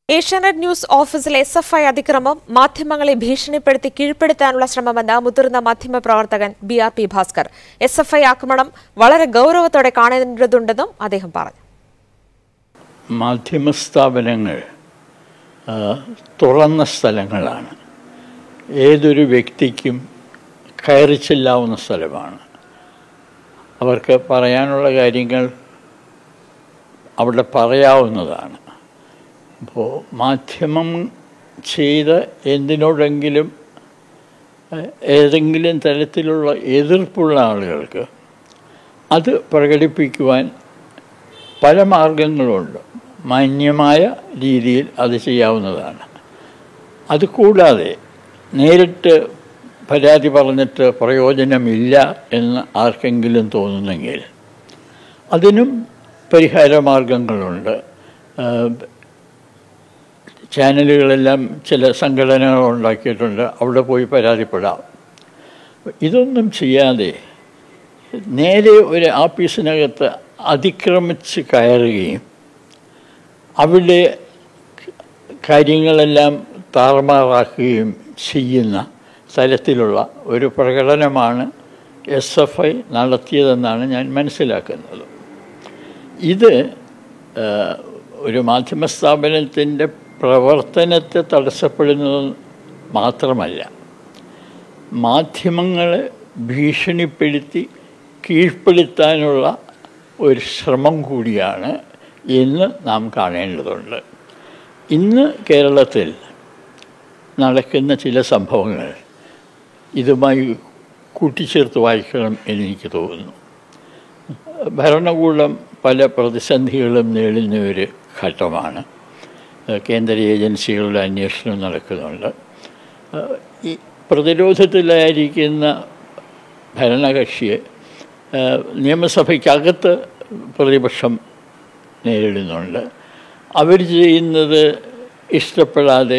Asianet news ഓഫീസിലെ S F I അതിക്രമം മാധ്യമങ്ങളെ ഭീഷണിപ്പെടുത്തി കീഴ്പ്പെടുത്താനുള്ള ശ്രമമെന്ന് മുതിർന്ന മാധ്യമപ്രവർത്തകൻ B R P Bhaskar S F I ആക്രമണം വളരെ ഗൗരവത്തോടെ കാണേണ്ടതുണ്ടെന്നും അദ്ദേഹം പറഞ്ഞു മാധ്യമ സ്ഥാപനങ്ങൾ ആ, തുറന്ന സ്ഥലങ്ങളാണ് ഏതൊരു വ്യക്തിക്കും കയറി ചെല്ലാവുന്ന സ്ഥലമാണ് അവർക്ക് പറയാനുള്ള കാര്യങ്ങൾ അവിടെ പറയാവുന്നതാണ് അപ്പോൾ മാധ്യമം ചെയ്ത എന്തിനോടെങ്കിലും ഏഹ്, ഏതെങ്കിലും തരത്തിലുള്ള എതിർപ്പുള്ള ആളുകൾക്ക് അത് പ്രകടിപ്പിക്കുവാൻ പല മാർഗങ്ങളുണ്ട് മാന്യമായ രീതിയിൽ അത് ചെയ്യാവുന്നതാണ് അതുകൂടാതെ നേരിട്ട് പരാതി പറഞ്ഞിട്ട് പ്രയോജനമില്ല എന്ന് ആർക്കെങ്കിലും തോന്നുന്നെങ്കിൽ അതിനും പരിഹാര മാർഗങ്ങളുണ്ട് ആഹ് ചാനലുകളെല്ലാം ചില സംഘടനകൾ ഉണ്ടാക്കിയിട്ടുണ്ട് അവിടെ പോയി പരാതിപ്പെടാം ഇതൊന്നും ചെയ്യാതെ നേരെ ഒരു ആഫീസിനകത്ത് അതിക്രമിച്ച് കയറുകയും അവിടെ കാര്യങ്ങളെല്ലാം താറുമാറാക്കുകയും ചെയ്യുന്ന തരത്തിലുള്ള ഒരു പ്രകടനമാണ് എസ് എഫ് ഐ നടത്തിയതെന്നാണ് ഞാൻ മനസ്സിലാക്കുന്നത് ഇത് ആ, ഒരു മാധ്യമ സ്ഥാപനത്തിൻ്റെ പ്രവർത്തനത്തെ തടസ്സപ്പെടുന്നത് മാത്രമല്ല മാധ്യമങ്ങളെ ഭീഷണിപ്പെടുത്തി കീഴ്പ്പെടുത്താനുള്ള ഒരു ശ്രമം കൂടിയാണ് ഇന്ന് നാം കാണേണ്ടതുണ്ട് ഇന്ന് കേരളത്തിൽ നടക്കുന്ന ചില സംഭവങ്ങൾ ഇതുമായി കൂട്ടിച്ചേർത്ത് വായിക്കണം എന്നെനിക്ക് തോന്നുന്നു ഭരണകൂടം പല പ്രതിസന്ധികളും നേടുന്ന ഒരു ഘട്ടമാണ് ഏഹ് കേന്ദ്ര ഏജൻസികളുടെ അന്വേഷണം നടക്കുന്നുണ്ട് ഏഹ് ഈ പ്രതിരോധത്തിലായിരിക്കുന്ന ഭരണകക്ഷിയെ ഏഹ് നിയമസഭയ്ക്കകത്ത് പ്രതിപക്ഷം നേരിടുന്നുണ്ട് അവർ ചെയ്യുന്നത് ഇഷ്ടപ്പെടാതെ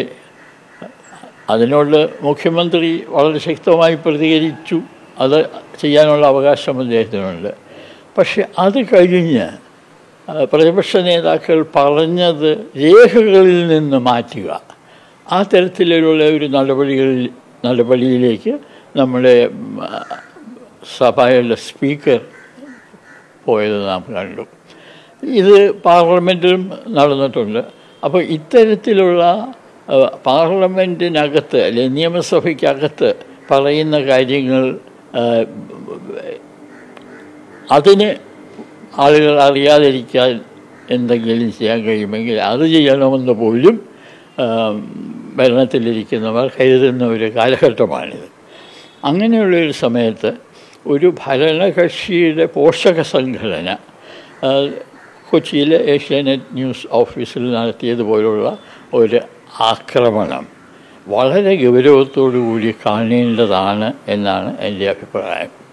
അതിനോട് മുഖ്യമന്ത്രി വളരെ ശക്തമായി പ്രതികരിച്ചു അത് ചെയ്യാനുള്ള അവകാശം അദ്ദേഹത്തിനുണ്ട് പക്ഷെ അത് കഴിഞ്ഞ് ആ, പ്രതിപക്ഷ നേതാക്കൾ പറഞ്ഞത് രേഖകളിൽ നിന്ന് മാറ്റുക ആ തരത്തിലുള്ള ഒരു നടപടികളിൽ നടപടിയിലേക്ക് നമ്മുടെ ഉം, ആ, സഭയുടെ സ്പീക്കർ പോയത് നാം കണ്ടു ഇത് പാർലമെൻറ്റിലും നടന്നിട്ടുണ്ട് അപ്പോൾ ഇത്തരത്തിലുള്ള അഹ്, പാർലമെൻറ്റിനകത്ത് അല്ലെ നിയമസഭയ്ക്കകത്ത് പറയുന്ന കാര്യങ്ങൾ ആഹ്, അതിന് ആളുകൾ അറിയാതിരിക്കാൻ എന്തെങ്കിലും ചെയ്യാൻ കഴിയുമെങ്കിൽ അത് ചെയ്യണമെന്ന് പോലും ആഹ്, ഭരണത്തിലിരിക്കുന്നവർ കരുതുന്ന ഒരു കാലഘട്ടമാണിത് അങ്ങനെയുള്ളൊരു സമയത്ത് ഒരു ഭരണകക്ഷിയുടെ പോഷക സംഘടന ആ, കൊച്ചിയിലെ ഏഷ്യാനെറ്റ് ന്യൂസ് ഓഫീസിൽ നടത്തിയതുപോലുള്ള ഒരു ആക്രമണം വളരെ ഗൗരവത്തോടു കൂടി കാണേണ്ടതാണ് എന്നാണ് എൻ്റെ അഭിപ്രായം